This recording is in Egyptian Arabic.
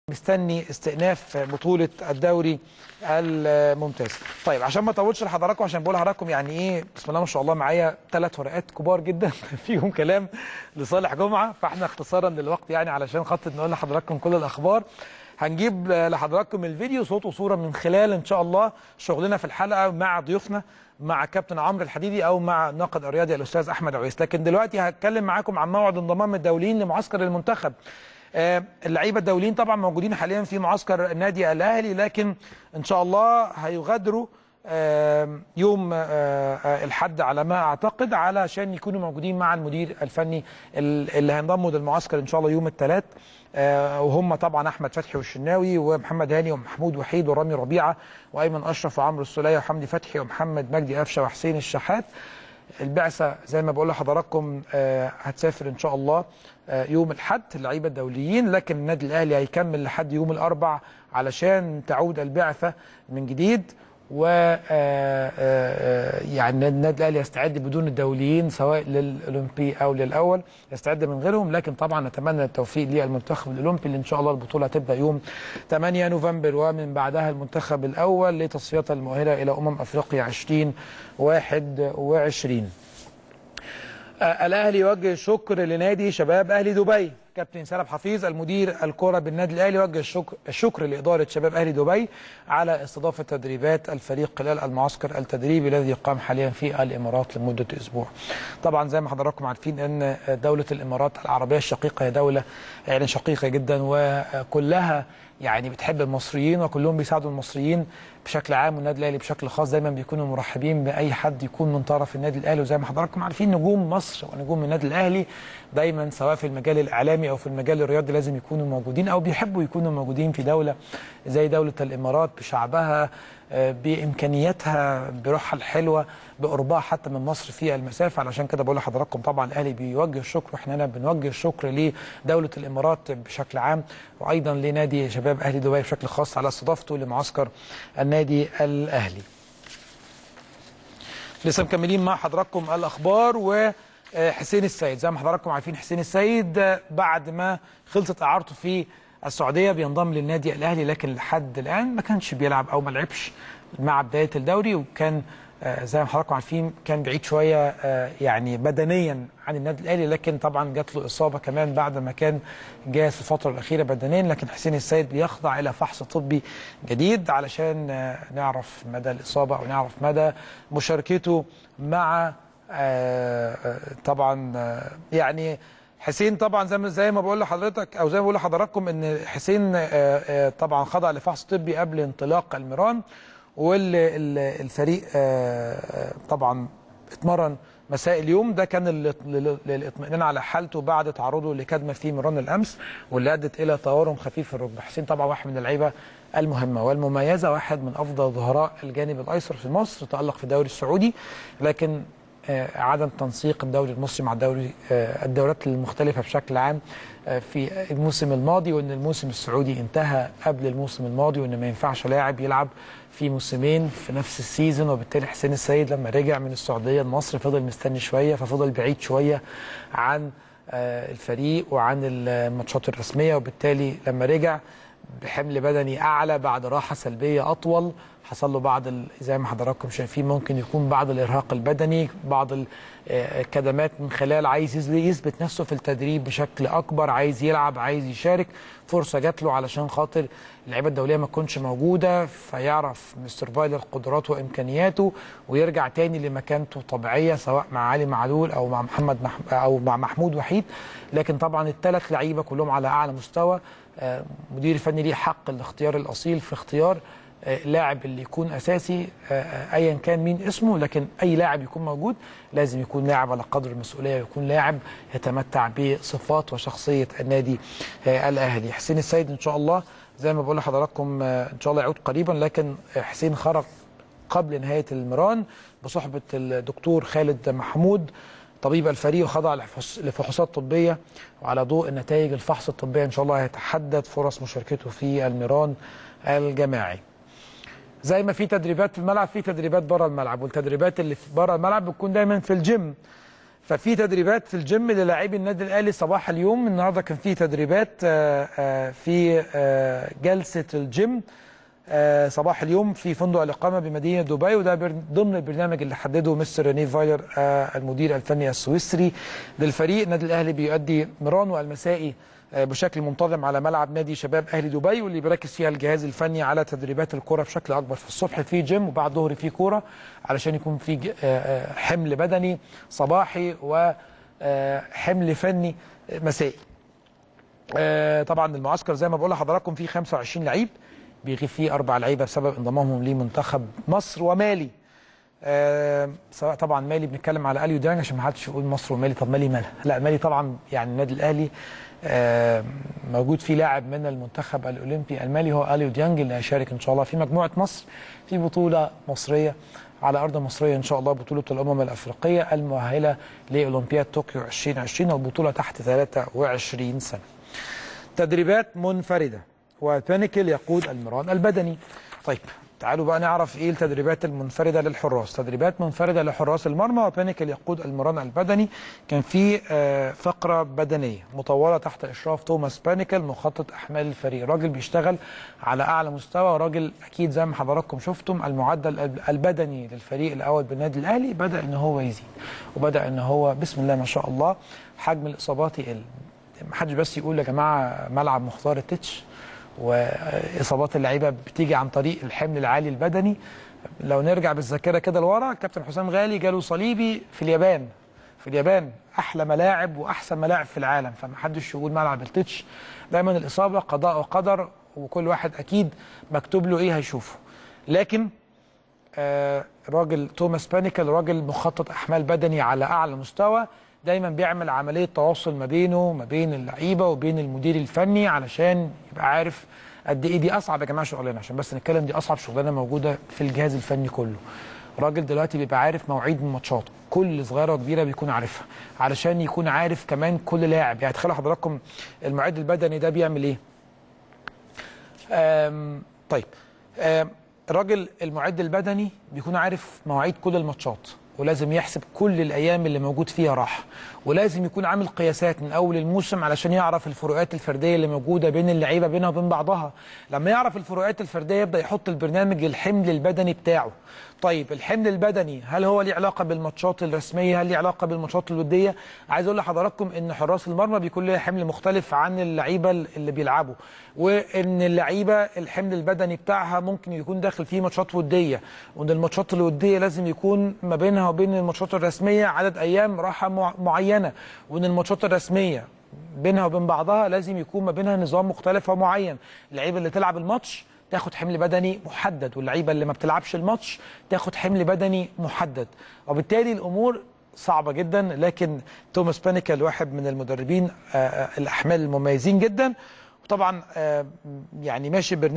مستني استئناف بطولة الدوري الممتاز طيب عشان ما اطولش لحضراتكم عشان بقول لحضراتكم يعني ايه بسم الله ما شاء الله معايا ثلاث ورقات كبار جدا فيهم كلام لصالح جمعة فاحنا اختصارا للوقت يعني علشان خاطر نقول لحضراتكم كل الاخبار هنجيب لحضراتكم الفيديو صوت وصورة من خلال ان شاء الله شغلنا في الحلقة مع ضيوفنا مع كابتن عمرو الحديدي او مع الناقد الرياضي الاستاذ احمد عويس لكن دلوقتي هتكلم معاكم عن موعد انضمام الدوليين لمعسكر المنتخب آه، اللعيبه الدوليين طبعا موجودين حاليا في معسكر النادي الاهلي لكن ان شاء الله هيغادروا آه، يوم آه، الحد على ما اعتقد علشان يكونوا موجودين مع المدير الفني اللي هينضموا للمعسكر ان شاء الله يوم الثلاث وهم طبعا احمد فتحي والشناوي ومحمد هاني ومحمود وحيد ورامي ربيعه وايمن اشرف وعمرو السوليه وحمدي فتحي ومحمد مجدي قفشه وحسين الشحات البعثه زي ما بقول لحضراتكم هتسافر ان شاء الله يوم الاحد اللعيبه الدوليين لكن النادي الاهلي هيكمل لحد يوم الاربع علشان تعود البعثه من جديد و يعني النادي الاهلي يستعد بدون الدوليين سواء للاولمبي او للاول يستعد من غيرهم لكن طبعا نتمنى التوفيق للمنتخب الاولمبي اللي ان شاء الله البطوله هتبدا يوم 8 نوفمبر ومن بعدها المنتخب الاول لتصفيات المؤهله الى امم افريقيا 2021 الاهلي يوجه الشكر لنادي شباب اهلي دبي كابتن سلام حفيظ المدير الكره بالنادي الاهلي وجه الشكر, الشكر لاداره شباب اهلي دبي على استضافه تدريبات الفريق خلال المعسكر التدريبي الذي يقام حاليا في الامارات لمده اسبوع. طبعا زي ما حضراتكم عارفين ان دوله الامارات العربيه الشقيقه هي دوله يعني شقيقه جدا وكلها يعني بتحب المصريين وكلهم بيساعدوا المصريين بشكل عام والنادي الاهلي بشكل خاص دايما بيكونوا مرحبين باي حد يكون من طرف النادي الاهلي وزي ما حضراتكم عارفين نجوم مصر ونجوم النادي الاهلي دايما سواء في المجال الاعلامي او في المجال الرياضي لازم يكونوا موجودين او بيحبوا يكونوا موجودين في دوله زي دوله الامارات بشعبها بامكانياتها بروحها الحلوه بقربها حتى من مصر في المسافه علشان كده بقول لحضراتكم طبعا الاهلي بيوجه الشكر واحنا هنا بنوجه الشكر لدوله الامارات بشكل عام وايضا لنادي شباب اهلي دبي بشكل خاص على استضافته لمعسكر النادي الاهلي. لسه مكملين مع حضراتكم الاخبار و حسين السيد زي ما حضراتكم عارفين حسين السيد بعد ما خلصت اعارته في السعوديه بينضم للنادي الاهلي لكن لحد الان ما كانش بيلعب او ما لعبش مع بدايه الدوري وكان زي ما حضراتكم عارفين كان بعيد شويه يعني بدنيا عن النادي الاهلي لكن طبعا جات له اصابه كمان بعد ما كان جاهز في الفتره الاخيره بدنيا لكن حسين السيد بيخضع الى فحص طبي جديد علشان نعرف مدى الاصابه او نعرف مدى مشاركته مع طبعا يعني حسين طبعا زي ما زي ما بقول لحضرتك او زي ما بقول لحضراتكم ان حسين طبعا خضع لفحص طبي قبل انطلاق الميران والفريق طبعا اتمرن مساء اليوم ده كان للاطمئنان على حالته بعد تعرضه لكدمه في ميران الامس واللي ادت الى تورم خفيف في الركبه حسين طبعا واحد من اللعيبه المهمه والمميزه واحد من افضل ظهراء الجانب الايسر في مصر تالق في الدوري السعودي لكن عدم تنسيق الدوري المصري مع الدوري الدورات المختلفه بشكل عام في الموسم الماضي وان الموسم السعودي انتهى قبل الموسم الماضي وان ما ينفعش لاعب يلعب في موسمين في نفس السيزون وبالتالي حسين السيد لما رجع من السعوديه لمصر فضل مستني شويه ففضل بعيد شويه عن الفريق وعن الماتشات الرسميه وبالتالي لما رجع بحمل بدني اعلى بعد راحه سلبيه اطول حصل له بعض زي ما حضراتكم شايفين ممكن يكون بعض الارهاق البدني بعض الكدمات من خلال عايز يثبت نفسه في التدريب بشكل اكبر عايز يلعب عايز يشارك فرصه جات له علشان خاطر اللعيبه الدوليه ما تكونش موجوده فيعرف مستر فايلر قدراته وامكانياته ويرجع تاني لمكانته الطبيعيه سواء مع علي معلول او مع محمد مح... او مع محمود وحيد لكن طبعا الثلاث لعيبه كلهم على اعلى مستوى مدير الفني ليه حق الاختيار الاصيل في اختيار لاعب اللي يكون اساسي ايا كان مين اسمه لكن اي لاعب يكون موجود لازم يكون لاعب على قدر المسؤوليه ويكون لاعب يتمتع بصفات وشخصيه النادي الاهلي حسين السيد ان شاء الله زي ما بقول لحضراتكم ان شاء الله يعود قريبا لكن حسين خرج قبل نهايه المران بصحبه الدكتور خالد محمود طبيب الفريق وخضع لفحوصات طبيه وعلى ضوء النتائج الفحص الطبيه ان شاء الله هيتحدد فرص مشاركته في الميران الجماعي. زي ما في تدريبات في الملعب في تدريبات بره الملعب والتدريبات اللي في بره الملعب بتكون دايما في الجيم ففي تدريبات في الجيم للاعبي النادي الاهلي صباح اليوم النهارده كان في تدريبات آه، آه، في آه، جلسه الجيم آه، صباح اليوم في فندق الاقامه بمدينه دبي وده بر- ضمن البرنامج اللي حدده مستر ريني فايلر آه، المدير الفني السويسري للفريق النادي الاهلي بيؤدي ميرانو المسائي آه، بشكل منتظم على ملعب نادي شباب اهلي دبي واللي بيركز فيها الجهاز الفني على تدريبات الكره بشكل اكبر في الصبح في جيم وبعد الظهر في كوره علشان يكون في ج- آه، آه، حمل بدني صباحي وحمل فني مسائي آه، طبعا المعسكر زي ما بقول لحضراتكم فيه 25 لعيب بيغيب فيه اربع لعيبه بسبب انضمامهم لمنتخب مصر ومالي آه، سواء طبعا مالي بنتكلم على اليو ديانج عشان ما حدش يقول مصر ومالي طب مالي مالها لا مالي طبعا يعني النادي الاهلي آه، موجود فيه لاعب من المنتخب الاولمبي المالي هو اليو ديانج اللي هيشارك ان شاء الله في مجموعه مصر في بطوله مصريه على ارض مصريه ان شاء الله بطوله الامم الافريقيه المؤهله لاولمبياد طوكيو 2020 البطوله تحت 23 سنه تدريبات منفرده وبانيكل يقود المران البدني طيب تعالوا بقى نعرف ايه التدريبات المنفرده للحراس تدريبات منفرده لحراس المرمى وبانيكل يقود المران البدني كان في آه، فقره بدنيه مطوله تحت اشراف توماس بانيكل مخطط احمال الفريق راجل بيشتغل على اعلى مستوى راجل اكيد زي ما حضراتكم شفتم المعدل الب- البدني للفريق الاول بالنادي الاهلي بدا ان هو يزيد وبدا ان هو بسم الله ما شاء الله حجم الاصابات يقل ما حدش بس يقول يا جماعه ملعب مختار التتش واصابات اللعيبه بتيجي عن طريق الحمل العالي البدني لو نرجع بالذاكره كده لورا كابتن حسام غالي جاله صليبي في اليابان في اليابان احلى ملاعب واحسن ملاعب في العالم فما حدش يقول ملعب التتش دايما الاصابه قضاء وقدر وكل واحد اكيد مكتوب له ايه هيشوفه لكن آه، راجل توماس بانيكل راجل مخطط احمال بدني على اعلى مستوى دايما بيعمل عمليه تواصل ما بينه ما بين اللعيبه وبين المدير الفني علشان يبقى عارف قد ايه دي اصعب يا جماعه شغلانه عشان بس نتكلم دي اصعب شغلانه موجوده في الجهاز الفني كله راجل دلوقتي بيبقى عارف مواعيد الماتشات كل صغيره وكبيره بيكون عارفها علشان يكون عارف كمان كل لاعب يعني تخيلوا حضراتكم المعد البدني ده بيعمل ايه آم، طيب آم، الراجل المعد البدني بيكون عارف مواعيد كل الماتشات ولازم يحسب كل الايام اللي موجود فيها راحه ولازم يكون عامل قياسات من اول الموسم علشان يعرف الفروقات الفرديه اللي موجوده بين اللعيبه بينها وبين بعضها لما يعرف الفروقات الفرديه يبدا يحط البرنامج الحمل البدني بتاعه طيب الحمل البدني هل هو ليه علاقه بالماتشات الرسميه هل ليه علاقه بالماتشات الوديه عايز اقول لحضراتكم ان حراس المرمى بيكون لها حمل مختلف عن اللعيبه اللي بيلعبوا وان اللعيبه الحمل البدني بتاعها ممكن يكون داخل فيه ماتشات وديه وان الماتشات الوديه لازم يكون ما بينها وبين الماتشات الرسميه عدد ايام راحه مع- معينه وان الماتشات الرسميه بينها وبين بعضها لازم يكون ما بينها نظام مختلف ومعين اللعيبه اللي تلعب الماتش تاخد حمل بدني محدد واللعيبه اللي ما بتلعبش الماتش تاخد حمل بدني محدد وبالتالي الامور صعبه جدا لكن توماس بانيكال واحد من المدربين آه، آه، الاحمال المميزين جدا وطبعا آه، يعني ماشي برنامج